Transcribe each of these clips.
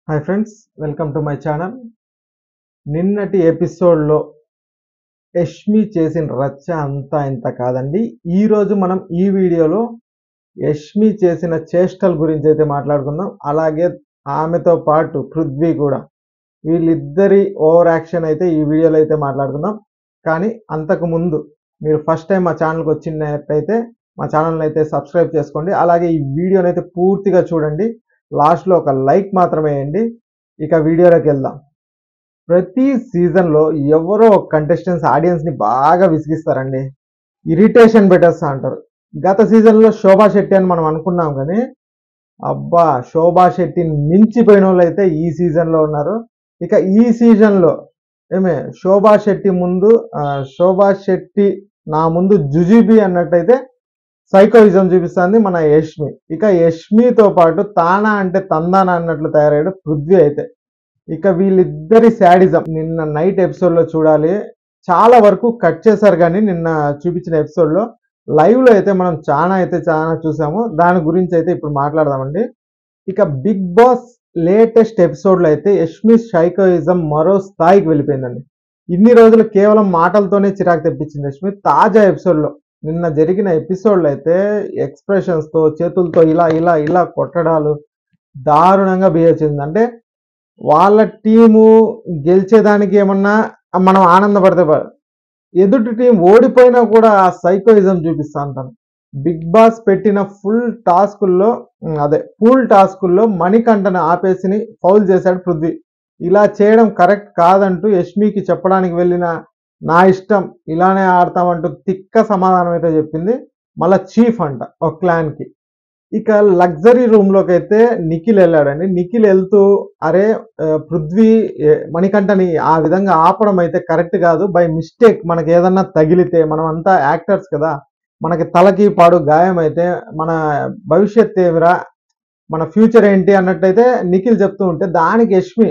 Hi friends welcome to my channel నిన్నటి ఎపిసోడ్లో యష్మి చేసిన రచ్చ అంతా ఇంత కాదండి ఈరోజు మనం ఈ వీడియోలో యష్మి చేసిన చేష్టల గురించి అయితే మాట్లాడుకుందాం అలాగే ఆమెతో పాటు పృథ్వీ కూడా వీళ్ళిద్దరి ఓవర్ యాక్షన్ అయితే ఈ వీడియోలో అయితే మాట్లాడుకుందాం కానీ అంతకు ముందు మీరు ఫస్ట్ టైం మా ఛానల్కి వచ్చినట్టయితే మా ఛానల్ని అయితే సబ్స్క్రైబ్ చేసుకోండి అలాగే ఈ వీడియోని అయితే పూర్తిగా చూడండి లాస్ట్లో ఒక లైక్ మాత్రమే వేయండి ఇక వీడియోలోకి వెళ్దాం ప్రతి సీజన్లో ఎవరో ఒక కంటెస్టెంట్స్ ఆడియన్స్ని బాగా విసిగిస్తారండి ఇరిటేషన్ పెట్టేస్తా అంటారు గత సీజన్లో శోభా శెట్టి అని మనం అనుకున్నాం కానీ అబ్బా శోభా శెట్టిని మించిపోయిన వాళ్ళు అయితే ఈ సీజన్లో ఉన్నారు ఇక ఈ సీజన్లో ఏమే శోభా శెట్టి ముందు ఆ, శోభా శెట్టి నా ముందు జుజుబి అన్నట్టయితే సైకోయిజం చూపిస్తుంది మన యష్మి ఇక యష్మితో పాటు తానా అంటే తందానా అన్నట్లు తయారయ్యాడు పృథ్వీ అయితే ఇక వీళ్ళిద్దరి శాడిజం నిన్న నైట్ ఎపిసోడ్ లో చూడాలి చాలా వరకు కట్ చేశారు కానీ నిన్న చూపించిన ఎపిసోడ్ లో లైవ్ లో అయితే మనం చాలా అయితే చాలా చూసాము దాని గురించి అయితే ఇప్పుడు మాట్లాడదామండి ఇక బిగ్ బాస్ లేటెస్ట్ ఎపిసోడ్ లో అయితే యష్మి సైకోయిజం మరో స్థాయికి వెళ్ళిపోయిందండి ఇన్ని రోజులు కేవలం మాటలతోనే చిరాకు తెప్పించింది యష్మి తాజా ఎపిసోడ్ లో నిన్న జరిగిన ఎపిసోడ్లో అయితే ఎక్స్ప్రెషన్స్ తో చేతులతో ఇలా ఇలా ఇలా కొట్టడాలు దారుణంగా బిహేవ్ చేసింది అంటే వాళ్ళ టీము గెలిచేదానికి ఏమన్నా మనం ఆనందపడితే ప- ఎదుటి టీం ఓడిపోయినా కూడా ఆ సైకోయిజం చూపిస్తా అంటాను బిగ్ బాస్ పెట్టిన ఫుల్ టాస్కుల్లో ఉమ్, అదే ఫుల్ టాస్కుల్లో మణికంఠను ఆపేసిని ఫౌల్ చేశాడు పృథ్వీ ఇలా చేయడం కరెక్ట్ కాదంటూ యష్మికి చెప్పడానికి వెళ్ళిన నా ఇష్టం ఇలానే ఆడతామంటూ తిక్క సమాధానం అయితే చెప్పింది మళ్ళా చీఫ్ అంట ఒక క్లాన్ కి ఇక లగ్జరీ రూమ్ లోకి అయితే నిఖిల్ వెళ్ళాడండి నిఖిల్ వెళ్తూ అరే ఆ, పృథ్వీ ఏ, మణికంఠని ఆ విధంగా ఆపడం అయితే కరెక్ట్ కాదు బై మిస్టేక్ మనకి ఏదన్నా తగిలితే మనం అంతా యాక్టర్స్ కదా మనకి తలకి పాడు గాయం అయితే మన భవిష్యత్ ఏమిరా మన ఫ్యూచర్ ఏంటి అన్నట్టయితే నిఖిల్ చెప్తూ ఉంటే దానికి యష్మి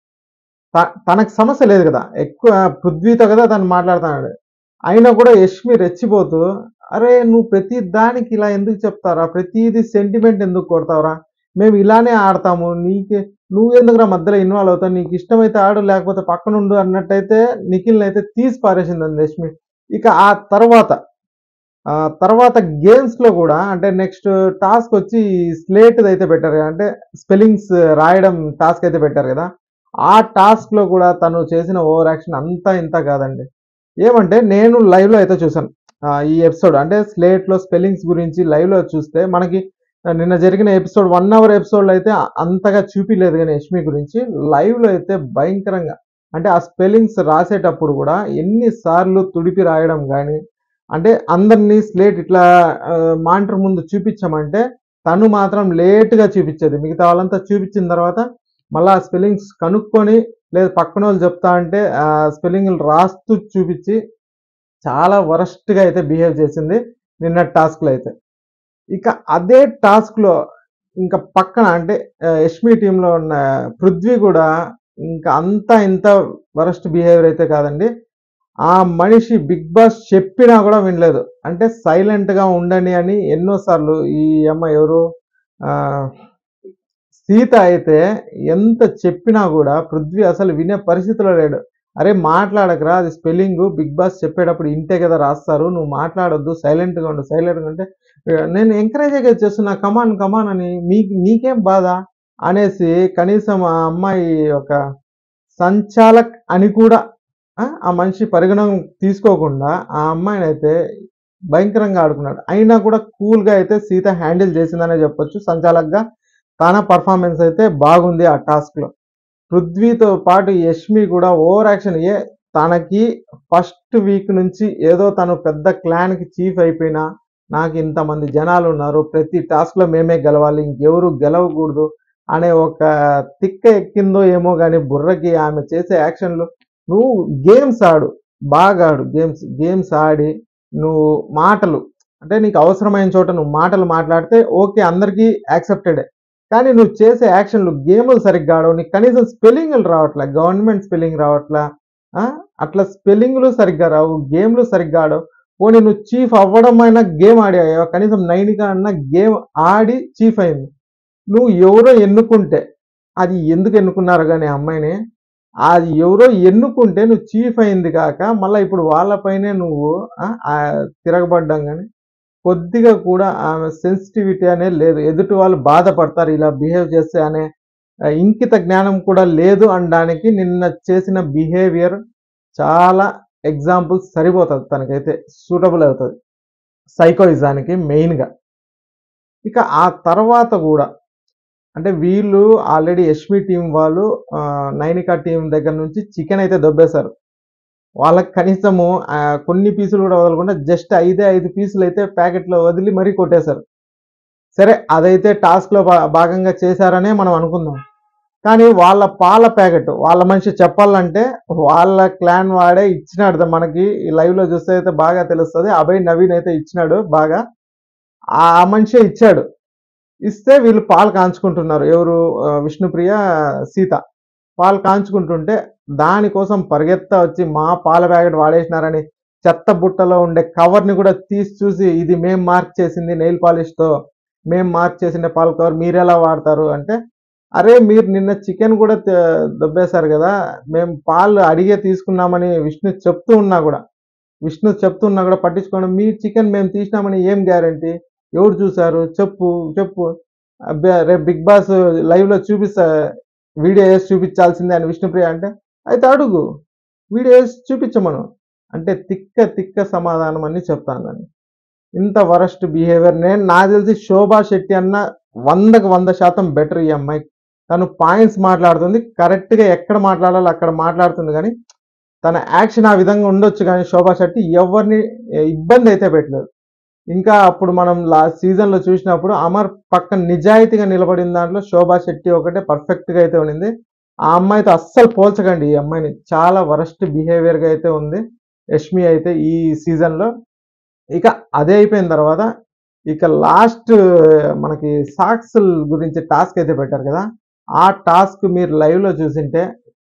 త- తనకు సమస్య లేదు కదా ఎక్కువ పృథ్వీతో కదా తను మాట్లాడుతున్నాడు అయినా కూడా యష్మి రెచ్చిపోతూ అరే నువ్వు ప్రతి దానికి ఇలా ఎందుకు చెప్తారా ప్రతిది సెంటిమెంట్ ఎందుకు కొడతావురా మేము ఇలానే ఆడతాము నీకే నువ్వు ఎందుకురా మధ్యలో ఇన్వాల్వ్ అవుతావు నీకు ఇష్టమైతే ఆడు లేకపోతే పక్కన ఉండు అన్నట్టయితే నిఖిల్ని అయితే తీసి పారేసిందండి యష్మి ఇక ఆ తర్వాత ఆ తర్వాత గేమ్స్ లో కూడా అంటే నెక్స్ట్ టాస్క్ వచ్చి స్లేట్ అయితే పెట్టారు కదా, అంటే స్పెల్లింగ్స్ రాయడం టాస్క్ అయితే పెట్టారు కదా ఆ టాస్క్ లో కూడా తను చేసిన ఓవర్ యాక్షన్ అంతా ఇంత కాదండి ఏమంటే నేను లైవ్ లో అయితే చూసాను ఆ, ఈ ఎపిసోడ్ అంటే స్లేట్ లో స్పెల్లింగ్స్ గురించి లైవ్ లో చూస్తే మనకి ఆ, నిన్న జరిగిన ఎపిసోడ్ వన్ అవర్ ఎపిసోడ్ లో అయితే అంతగా చూపిలేదు కానీ యష్మి గురించి లైవ్ లో అయితే భయంకరంగా అంటే ఆ స్పెల్లింగ్స్ రాసేటప్పుడు కూడా ఎన్నిసార్లు తుడిపి రాయడం కానీ అంటే అందరినీ స్లేట్ ఇట్లా మానిటర్ ముందు చూపించామంటే తను మాత్రం లేట్ గా చూపించేది మిగతా వాళ్ళంతా చూపించిన తర్వాత మళ్ళీ ఆ స్పెల్లింగ్స్ కనుక్కొని లేదా పక్కన వాళ్ళు చెప్తా అంటే ఆ స్పెల్లింగ్ రాస్తూ చూపించి చాలా వరస్ట్ గా అయితే బిహేవ్ చేసింది నిన్న టాస్క్ లో అయితే ఇక అదే టాస్క్ లో ఇంకా పక్కన అంటే ఆ, యష్మి టీంలో ఉన్న పృథ్వీ కూడా ఇంకా అంతా ఇంత వరస్ట్ బిహేవియర్ అయితే కాదండి ఆ మనిషి బిగ్ బాస్ చెప్పినా కూడా వినలేదు అంటే సైలెంట్ గా ఉండండి అని ఎన్నోసార్లు ఈ అమ్మ ఎవరు ఆ సీత అయితే ఎంత చెప్పినా కూడా పృథ్వీ అసలు వినే పరిస్థితిలో లేడు అరే మాట్లాడకరా అది స్పెల్లింగ్ బిగ్ బాస్ చెప్పేటప్పుడు ఇంతే కదా రాస్తారు నువ్వు మాట్లాడొద్దు సైలెంట్ గా ఉండు సైలెంట్ గా ఉంటే "ఏ, నేను ఎంకరేజ్ చేస్తున్నా కమాన్ కమాన్ అని మీకు నీకేం బాధ అనేసి కనీసం ఆ అమ్మాయి ఒక సంచాలక్ అని కూడా ఆ, ఆ మనిషి పరిగణన తీసుకోకుండా ఆ అమ్మాయిని అయితే భయంకరంగా ఆడుకున్నాడు అయినా కూడా కూల్ గా అయితే సీత హ్యాండిల్ చేసిందనే చెప్పొచ్చు సంచాలక్గా తన పర్ఫార్మెన్స్ అయితే బాగుంది ఆ టాస్క్ లో పృథ్వీతో పాటు యష్మి కూడా ఓవర్ యాక్షన్ ఏ తనకి ఫస్ట్ వీక్ నుంచి ఏదో తను పెద్ద క్లాన్ కి చీఫ్ అయిపోయినా నాకు ఇంతమంది జనాలు ఉన్నారు ప్రతి టాస్క్ లో మేమే గెలవాలి ఇంకెవరు గెలవకూడదు అనే ఒక తిక్క ఎక్కిందో ఏమో కానీ బుర్రకి ఆమె చేసే యాక్షన్లు నువ్వు గేమ్స్ ఆడు బాగా ఆడు గేమ్స్ గేమ్స్ ఆడి నువ్వు మాటలు అంటే నీకు అవసరమైన చోట నువ్వు మాటలు మాట్లాడితే ఓకే అందరికీ యాక్సెప్టెడే కానీ నువ్వు చేసే యాక్షన్లు గేములు సరిగ్గా ఆడవు నీకు కనీసం స్పెల్లింగ్లు రావట్లే గవర్నమెంట్ స్పెల్లింగ్ రావట్లా ఆ? అట్లా స్పెల్లింగ్లు సరిగ్గా రావు గేమ్లు సరిగ్గా ఆడవు పోనీ నువ్వు చీఫ్ అవ్వడం అయినా గేమ్ ఆడాయో కనీసం నైన్గా అన్న గేమ్ ఆడి చీఫ్ అయింది నువ్వు ఎవరో ఎన్నుకుంటే అది ఎందుకు ఎన్నుకున్నారు కానీ ఆ అమ్మాయిని అది ఎవరో ఎన్నుకుంటే నువ్వు చీఫ్ అయింది కాక మళ్ళీ ఇప్పుడు వాళ్ళపైనే నువ్వు ఆ, ఆ, తిరగబడ్డం కానీ కొద్దిగా కూడా ఆమె సెన్సిటివిటీ అనేది లేదు ఎదుటి వాళ్ళు బాధపడతారు ఇలా బిహేవ్ చేస్తే అనే ఆ, ఇంకిత జ్ఞానం కూడా లేదు అనడానికి నిన్న చేసిన బిహేవియర్ చాలా ఎగ్జాంపుల్స్ సరిపోతుంది తనకైతే సూటబుల్ అవుతుంది సైకోయిజానికి మెయిన్గా ఇక ఆ తర్వాత కూడా అంటే వీళ్ళు ఆల్రెడీ యష్మి టీం వాళ్ళు ఆ, నైనికా టీం దగ్గర నుంచి చికెన్ అయితే దొబ్బేశారు వాళ్ళకి కనీసము ఆ, కొన్ని పీసులు కూడా వదలకుండా జస్ట్ ఐదే ఐదు పీసులు అయితే ప్యాకెట్లో వదిలి మరీ కొట్టేశారు సరే అదైతే టాస్క్లో భా భాగంగా చేశారనే మనం అనుకుందాం కానీ వాళ్ళ పాల ప్యాకెట్ వాళ్ళ మనిషి చెప్పాలంటే వాళ్ళ క్లాన్ వాడే ఇచ్చినాడు మనకి ఈ లైవ్ లో చూస్తే అయితే బాగా తెలుస్తుంది అభయ్ నవీన్ అయితే ఇచ్చినాడు బాగా ఆ మనిషే ఇచ్చాడు ఇస్తే వీళ్ళు పాలు కాంచుకుంటున్నారు ఎవరు ఆ, విష్ణుప్రియ సీత పాలు కాంచుకుంటుంటే దానికోసం పరిగెత్తా వచ్చి మా పాల ప్యాకెట్ వాడేసినారని చెత్త బుట్టలో ఉండే కవర్ని కూడా తీసి చూసి ఇది మేం మార్క్ చేసింది నెయిల్ పాలిష్తో మేం మార్క్ చేసిన పాల కవర్ మీరు ఎలా వాడతారు అంటే అరే మీరు నిన్న చికెన్ కూడా తే- దొబ్బేశారు కదా మేము పాలు అడిగే తీసుకున్నామని విష్ణు చెప్తూ ఉన్నా కూడా విష్ణు చెప్తున్నా కూడా పట్టించుకోండి మీ చికెన్ మేము తీసినామని ఏం గ్యారంటీ ఎవరు చూసారు చెప్పు చెప్పు అబ్బే, రేపు బిగ్ బాస్ లైవ్ లో చూపిస్తా వీడియో వేసి చూపించాల్సిందే అని విష్ణుప్రియ అంటే అయితే అడుగు వీడియో వేసి చూపించమను అంటే తిక్క తిక్క సమాధానం అని చెప్తాను నేను ఇంత వరస్ట్ బిహేవియర్ నేను నాకు తెలిసి శోభా శెట్టి అన్న వందకు వంద శాతం బెటర్ ఈ అమ్మాయి తను పాయింట్స్ మాట్లాడుతుంది కరెక్ట్ గా ఎక్కడ మాట్లాడాలో అక్కడ మాట్లాడుతుంది కానీ తన యాక్షన్ ఆ విధంగా ఉండొచ్చు కానీ శోభా శెట్టి ఎవరిని ఇబ్బంది అయితే పెట్టలేదు ఇంకా అప్పుడు మనం లాస్ట్ సీజన్ లో చూసినప్పుడు అమర్ పక్కన నిజాయితీగా నిలబడిన దాంట్లో శోభా శెట్టి ఒకటే పర్ఫెక్ట్ గా అయితే ఉండింది ఆ అమ్మాయితో అస్సలు పోల్చకండి ఈ అమ్మాయిని చాలా వరస్ట్ బిహేవియర్ గా అయితే ఉంది యష్మి అయితే ఈ సీజన్ లో ఇక అదే అయిపోయిన తర్వాత ఇక లాస్ట్ మనకి సాక్స్ గురించి టాస్క్ అయితే పెట్టారు కదా ఆ టాస్క్ మీరు లైవ్ లో చూసింటే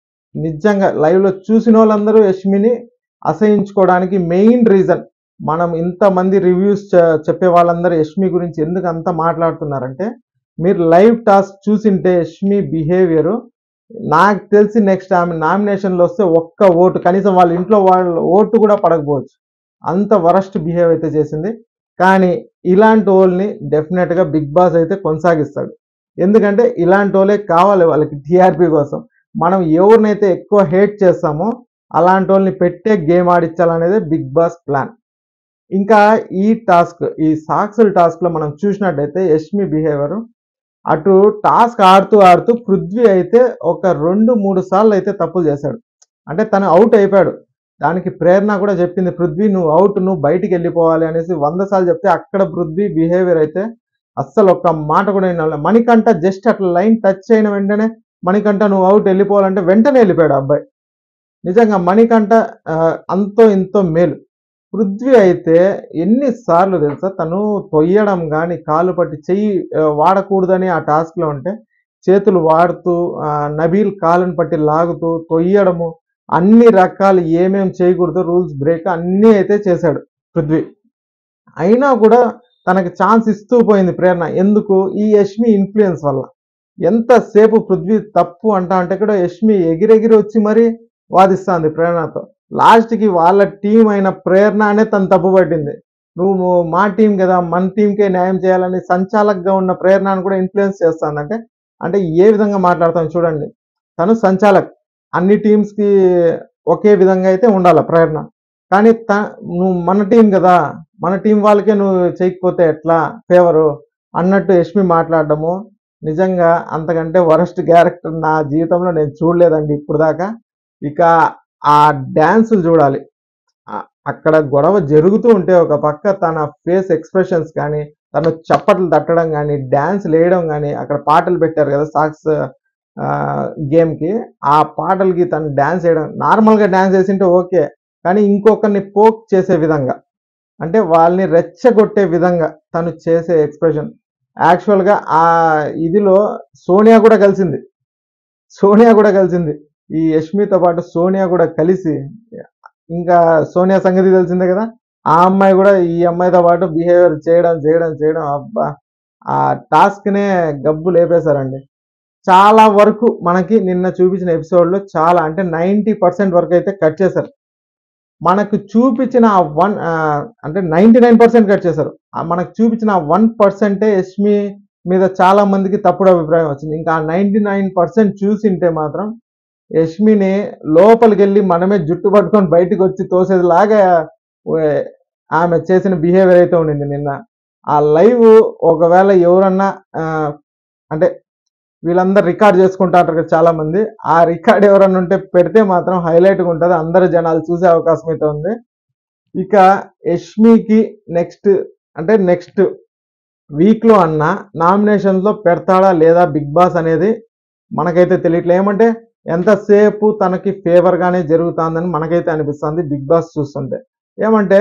నిజంగా లైవ్ లో చూసిన వాళ్ళందరూ యష్మిని అసహించుకోవడానికి మెయిన్ రీజన్ మనం ఇంతమంది రివ్యూస్ చెప్పే వాళ్ళందరూ యష్మి గురించి ఎందుకు అంత మాట్లాడుతున్నారంటే మీరు లైవ్ టాస్క్ చూసింటే యష్మి బిహేవియర్ నాకు తెలిసి నెక్స్ట్ ఆమె నామినేషన్లో వస్తే ఒక్క ఓటు కనీసం వాళ్ళ ఇంట్లో వాళ్ళ ఓటు కూడా పడకపోవచ్చు అంత వరస్ట్ బిహేవ్ అయితే చేసింది కానీ ఇలాంటి వాళ్ళని డెఫినెట్గా బిగ్ బాస్ అయితే కొనసాగిస్తాడు ఎందుకంటే ఇలాంటి వాళ్ళే కావాలి వాళ్ళకి టీఆర్పీ కోసం మనం ఎవరినైతే ఎక్కువ హేట్ చేస్తామో అలాంటి వాళ్ళని పెట్టే గేమ్ ఆడించాలనేది బిగ్ బాస్ ప్లాన్ ఇంకా ఈ టాస్క్ ఈ సాక్సుల్ టాస్క్ లో మనం చూసినట్టయితే యష్మి బిహేవియర్ అటు టాస్క్ ఆడుతూ ఆడుతూ పృథ్వీ అయితే ఒక రెండు మూడు సార్లు అయితే తప్పులు చేశాడు అంటే తను అవుట్ అయిపోయాడు దానికి ప్రేరణ కూడా చెప్పింది పృథ్వీ నువ్వు అవుట్ నువ్వు బయటికి వెళ్ళిపోవాలి అనేసి వంద సార్లు చెప్తే అక్కడ పృథ్వీ బిహేవియర్ అయితే అస్సలు ఒక్క మాట కూడా వినాలి మణికంఠ జస్ట్ అట్లా లైన్ టచ్ అయిన వెంటనే మణికంఠ నువ్వు అవుట్ వెళ్ళిపోవాలంటే వెంటనే వెళ్ళిపోయాడు ఆ అబ్బాయి నిజంగా మణికంఠ ఆ, అంతో ఇంతో మేలు పృథ్వీ అయితే ఎన్నిసార్లు తెలుసా తను తొయ్యడం కానీ కాలు పట్టి చెయ్యి ఆ, వాడకూడదని ఆ టాస్క్ లో ఉంటే చేతులు వాడుతూ ఆ, నబీల్ కాలుని పట్టి లాగుతూ తొయ్యడము అన్ని రకాలు ఏమేం చేయకూడదు రూల్స్ బ్రేక్ అన్నీ అయితే చేశాడు పృథ్వీ అయినా కూడా తనకి ఛాన్స్ ఇస్తూ పోయింది ప్రేరణ ఎందుకు ఈ యష్మి ఇన్ఫ్లుయెన్స్ వల్ల ఎంతసేపు పృథ్వీ తప్పు అంటా అంటే కూడా యష్మి ఎగిరెగిరి వచ్చి మరీ వాదిస్తుంది ప్రేరణతో లాస్ట్కి వాళ్ళ టీం అయిన ప్రేరణ అనే తను తప్పు పట్టింది నువ్వు మా టీం కదా మన టీంకే న్యాయం చేయాలని సంచాలక్గా ఉన్న ప్రేరణను కూడా ఇన్ఫ్లుయెన్స్ చేస్తుంది అంటే అంటే ఏ విధంగా మాట్లాడతాను చూడండి తను సంచాలక్ అన్ని టీమ్స్కి ఒకే విధంగా అయితే ఉండాలి ప్రేరణ కానీ త నువ్వు మన టీం కదా మన టీం వాళ్ళకే నువ్వు చేయకపోతే ఎట్లా ఫేవరు అన్నట్టు యష్మి మాట్లాడడము నిజంగా అంతకంటే వరస్ట్ క్యారెక్టర్ నా జీవితంలో నేను చూడలేదండి ఇప్పుడు దాకా ఇక ఆ డ్యాన్సులు చూడాలి ఆ- అక్కడ గొడవ జరుగుతూ ఉంటే ఒక పక్క తన ఫేస్ ఎక్స్ప్రెషన్స్ కానీ తను చప్పట్లు తట్టడం కానీ డ్యాన్స్ వేయడం కానీ అక్కడ పాటలు పెట్టారు కదా సాక్స్ గేమ్కి ఆ పాటలకి తను డ్యాన్స్ వేయడం నార్మల్గా డ్యాన్స్ వేసింటే ఓకే కానీ ఇంకొకరిని పోక్ చేసే విధంగా అంటే వాళ్ళని రెచ్చగొట్టే విధంగా తను చేసే ఎక్స్ప్రెషన్ యాక్చువల్గా ఆ ఇదిలో సోనియా కూడా కలిసింది సోనియా కూడా కలిసింది ఈ యష్మితో పాటు సోనియా కూడా కలిసి ఇంకా సోనియా సంగతి తెలిసిందే కదా ఆ అమ్మాయి కూడా ఈ అమ్మాయితో పాటు బిహేవియర్ చేయడం చేయడం చేయడం అబ్బా ఆ టాస్క్ నే గబ్బు లేపేశారండి చాలా వరకు మనకి నిన్న చూపించిన ఎపిసోడ్లో చాలా అంటే నైంటీ పర్సెంట్ వరకు అయితే కట్ చేశారు మనకు చూపించిన ఆ వన్ అంటే నైంటీ నైన్ పర్సెంట్ కట్ చేశారు ఆ మనకు చూపించిన ఆ వన్ పర్సెంటే యష్మి మీద చాలా మందికి తప్పుడు అభిప్రాయం వచ్చింది ఇంకా నైంటీ నైన్ పర్సెంట్ చూసింటే మాత్రం యష్మిని లోపలికి వెళ్ళి మనమే జుట్టు పట్టుకొని బయటకు వచ్చి తోసేదిలాగా ఏ- ఆమె చేసిన బిహేవియర్ అయితే ఉండింది నిన్న ఆ లైవ్ ఒకవేళ ఎవరన్నా ఆ, అంటే వీళ్ళందరూ రికార్డ్ చేసుకుంటారు కదా చాలా మంది ఆ రికార్డ్ ఎవరన్నా ఉంటే పెడితే మాత్రం హైలైట్గా ఉంటుంది అందరు జనాలు చూసే అవకాశం అయితే ఉంది ఇక యష్మికి నెక్స్ట్ అంటే నెక్స్ట్ వీక్లో అన్న నామినేషన్లో పెడతాడా లేదా బిగ్ బాస్ అనేది మనకైతే తెలియట్లేదు ఏమంటే ఎంతసేపు తనకి ఫేవర్గానే జరుగుతుందని మనకైతే అనిపిస్తుంది బిగ్ బాస్ చూస్తుంటే ఏమంటే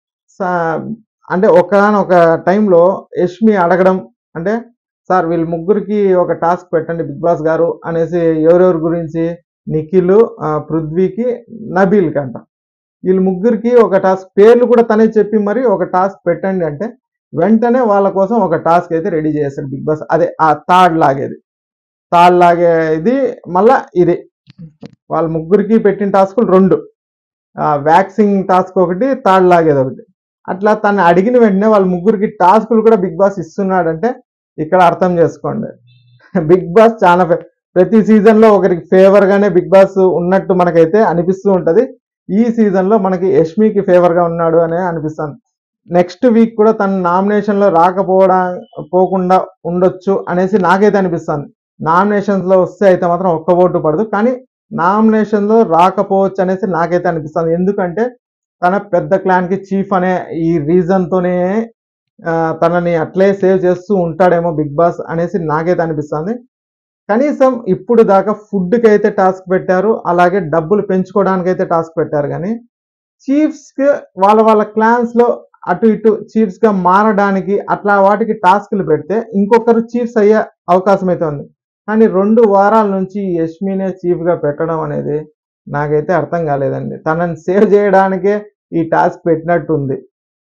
సా- అంటే ఒకనొక టైంలో యష్మి అడగడం అంటే సార్ వీళ్ళ ముగ్గురికి ఒక టాస్క్ పెట్టండి బిగ్ బాస్ గారు అనేసి ఎవరెవరి గురించి నిఖిల్ ఆ, పృథ్వీకి నబీల్కి అంట వీళ్ళ ముగ్గురికి ఒక టాస్క్ పేర్లు కూడా తనే చెప్పి మరి ఒక టాస్క్ పెట్టండి అంటే వెంటనే వాళ్ళ కోసం ఒక టాస్క్ అయితే రెడీ చేశాడు బిగ్ బాస్ అదే ఆ తాడ్ లాగేది తాడ్ లాగే ఇది మళ్ళా ఇది వాళ్ళ ముగ్గురికి పెట్టిన టాస్కులు రెండు వ్యాక్సింగ్ టాస్క్ ఒకటి తాడ్ లాగేది ఒకటి అట్లా తను అడిగిన వెంటనే వాళ్ళ ముగ్గురికి టాస్కులు కూడా బిగ్ బాస్ ఇస్తున్నాడంటే ఇక్కడ అర్థం చేసుకోండి బిగ్ బాస్ చాలా ఫే- ప్రతి సీజన్ లో ఒకరికి ఫేవర్ గానే బిగ్ బాస్ ఉన్నట్టు మనకైతే అనిపిస్తూ ఉంటది ఈ సీజన్ లో మనకి యష్మికి ఫేవర్ గా ఉన్నాడు అనే అనిపిస్తుంది నెక్స్ట్ వీక్ కూడా తన నామినేషన్ లో రాకపోవడం పోకుండా ఉండొచ్చు అనేసి నాకైతే అనిపిస్తుంది నామినేషన్స్ లో వస్తే అయితే మాత్రం ఒక్క ఓటు పడదు కానీ నామినేషన్ లో రాకపోవచ్చు అనేసి నాకైతే అనిపిస్తుంది ఎందుకంటే తన పెద్ద క్లాన్ కి చీఫ్ అనే ఈ రీజన్ తోనే ఆ, తనని అట్లే సేవ్ చేస్తూ ఉంటాడేమో బిగ్ బాస్ అనేసి నాకైతే అనిపిస్తుంది కనీసం ఇప్పుడు దాకా ఫుడ్కి అయితే టాస్క్ పెట్టారు అలాగే డబ్బులు పెంచుకోవడానికి అయితే టాస్క్ పెట్టారు కానీ చీఫ్స్ కి వాళ్ళ వాళ్ళ క్లాన్స్ లో అటు ఇటు చీఫ్స్ గా మారడానికి అట్లా వాటికి టాస్క్లు పెడితే ఇంకొకరు చీఫ్స్ అయ్యే అవకాశం అయితే ఉంది కానీ రెండు వారాల నుంచి యష్మినే చీఫ్ గా పెట్టడం అనేది నాకైతే అర్థం కాలేదండి తనని సేవ్ చేయడానికే ఈ టాస్క్ పెట్టినట్టుంది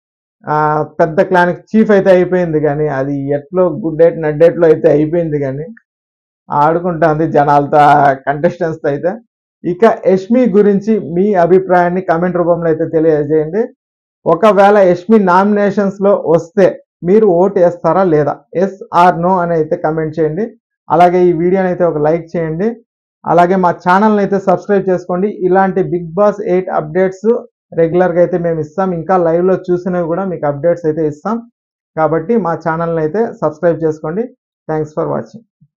ఆ పెద్ద క్లాన్ చీఫ్ అయితే అయిపోయింది కానీ అది ఎట్లో గుడ్ డేట్ నడ్డేట్లో అయితే అయిపోయింది కానీ ఆడుకుంటుంది జనాలతో కంటెస్టెంట్స్తో అయితే ఇక యష్మి గురించి మీ అభిప్రాయాన్ని కామెంట్ రూపంలో అయితే తెలియజేయండి ఒకవేళ యష్మి నామినేషన్స్ లో వస్తే మీరు ఓటు వేస్తారా లేదా ఎస్ ఆర్ నో అని అయితే కమెంట్ చేయండి అలాగే ఈ వీడియోని అయితే ఒక లైక్ చేయండి అలాగే మా ఛానల్ని అయితే సబ్స్క్రైబ్ చేసుకోండి ఇలాంటి బిగ్ బాస్ ఎయిట్ అప్డేట్స్ రెగ్యులర్గా అయితే మేము ఇస్తాం ఇంకా లైవ్లో చూసినవి కూడా మీకు అప్డేట్స్ అయితే ఇస్తాం కాబట్టి మా ఛానల్ని అయితే సబ్స్క్రైబ్ చేసుకోండి థ్యాంక్స్ ఫర్ వాచింగ్